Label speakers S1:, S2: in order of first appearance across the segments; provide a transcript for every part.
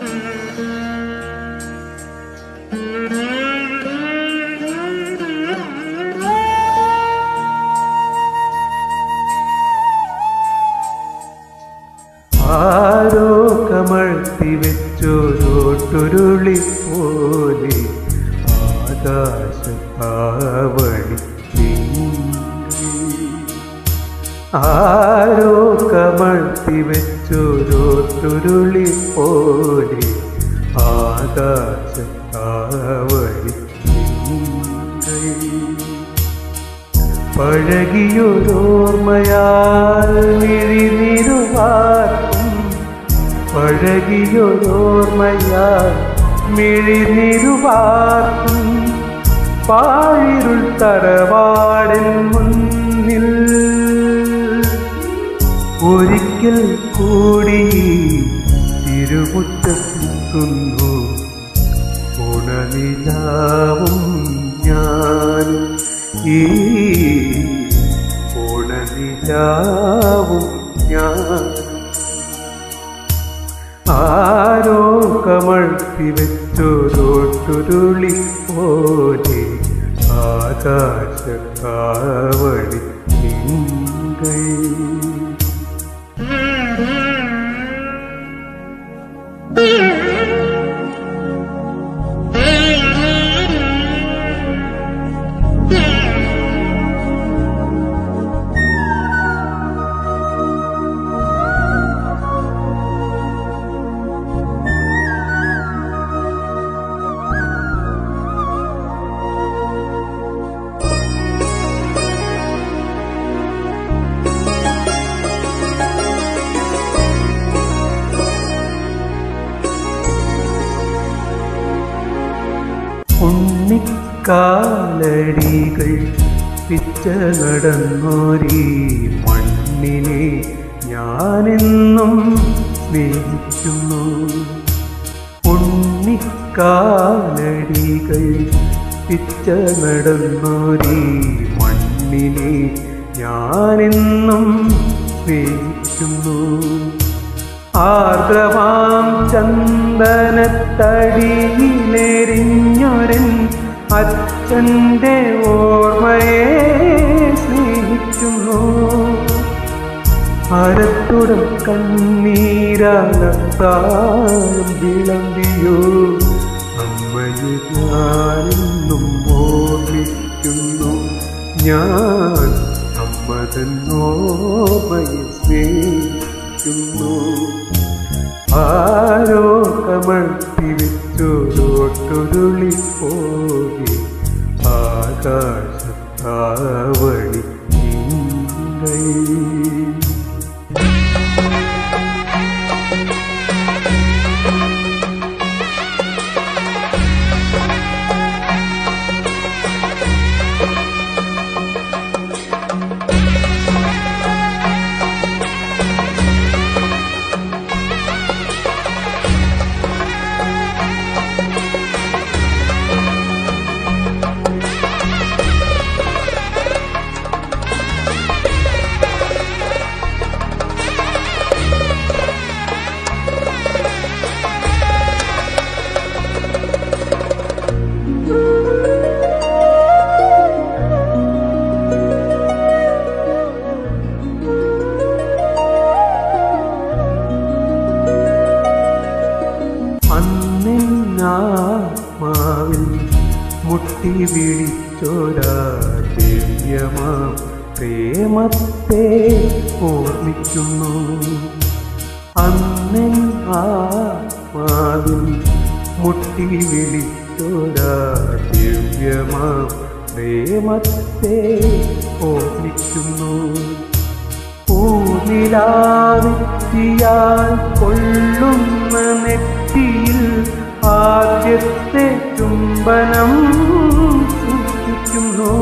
S1: ആരോ കമഴ്ത്തി വെച്ചൊരോട്ടുരുളി പോലെ ആകാശത്താവളി ആരോ കമഴ്ത്തി വെച്ചൊരോട്ടുരുളി പോലെ ആകാശത്താവളി പഴകിയൊരോർമ്മയാൽ മിഴിനിരുവാർക്കും പഴകിയൊരോർമ്മയാൽ മിഴിനിരുവാർക്കും പാഴിരുൾ തറവാടിൻ മുന്നിൽ ഒരിക്കൽ കൂടി തിരുമുറ്റത്തുന്നു ഉണനിലാവും ഞാൻ ഈ ഉണനിലാവും ഞാൻ ആരോ കമഴ്ത്തി വെച്ചൊരോട്ടുരുളി പോലെ ആകാശക്കാവളി തിങ്കൾ ഉണ്ണിക്കാലടികൾ പിച്ച നടന്നോരീ മണ്ണിനെ ഞാനെന്നും സ്നേഹിക്കുന്നു ഉണ്ണിക്കാലടികൾ പിച്ച നടന്നോരീ മണ്ണിനെ ഞാനെന്നും സ്നേഹിക്കുന്നു ആർദ്രമാം ചന്ദനത്തടിയിലെരിഞ്ഞൊരൻ അച്ഛൻ്റെ ഓർമ്മയെ സ്നേഹിക്കുന്നു അരത്തുടം കണ്ണീരാലത്താഴം വിളമ്പിയോ അമ്മയെ ഞാനെന്നും ഓർമ്മിക്കുന്നു ഞാൻ അമ്മതൻ ഓർമ്മയെ സ്നേഹിക്കുന്നു ആരോ കമഴ്ത്തി വെച്ചോട്ടൊരുളി പോയി ആകാശത്താവളി തിങ്കൾ അന്നിന്നാത്മാവിൽ മുട്ടി വിളിച്ചോരാ ദിവ്യമാം പ്രേമത്തെ ഓർമ്മിക്കുന്നു അന്നിൻ ആത്മാവിൽ മുട്ടി വിളിച്ചോരാ ദിവ്യമാം പ്രേമത്തെ ഓർമ്മിക്കുന്നു പൂനിലാവിത്തിയാൽ കൊള്ളുന്ന നെറ്റിയിൽ ആദ്യത്തെ ചുംബനം സൂക്ഷിക്കുന്നു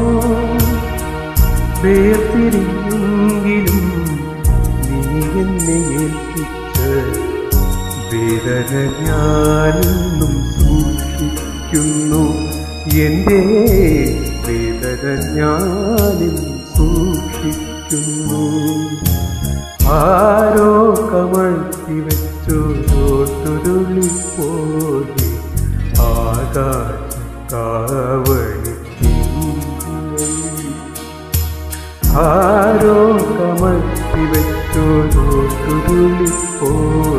S1: വേർതിരിഞ്ഞെങ്കിലും നീ എന്നെ ഏൽപ്പിച്ച് വേദന ഞാനെന്നും സൂക്ഷിക്കുന്നു എൻ്റെ വേദന ഞാനെന്നും സൂക്ഷിക്കുന്നു ആരോ കമഴ്ത്തി വെച്ചോട്ടുരുളി ആരോ കമഴ്ത്തി വെച്ചോരോ തുരുളിപ്പോ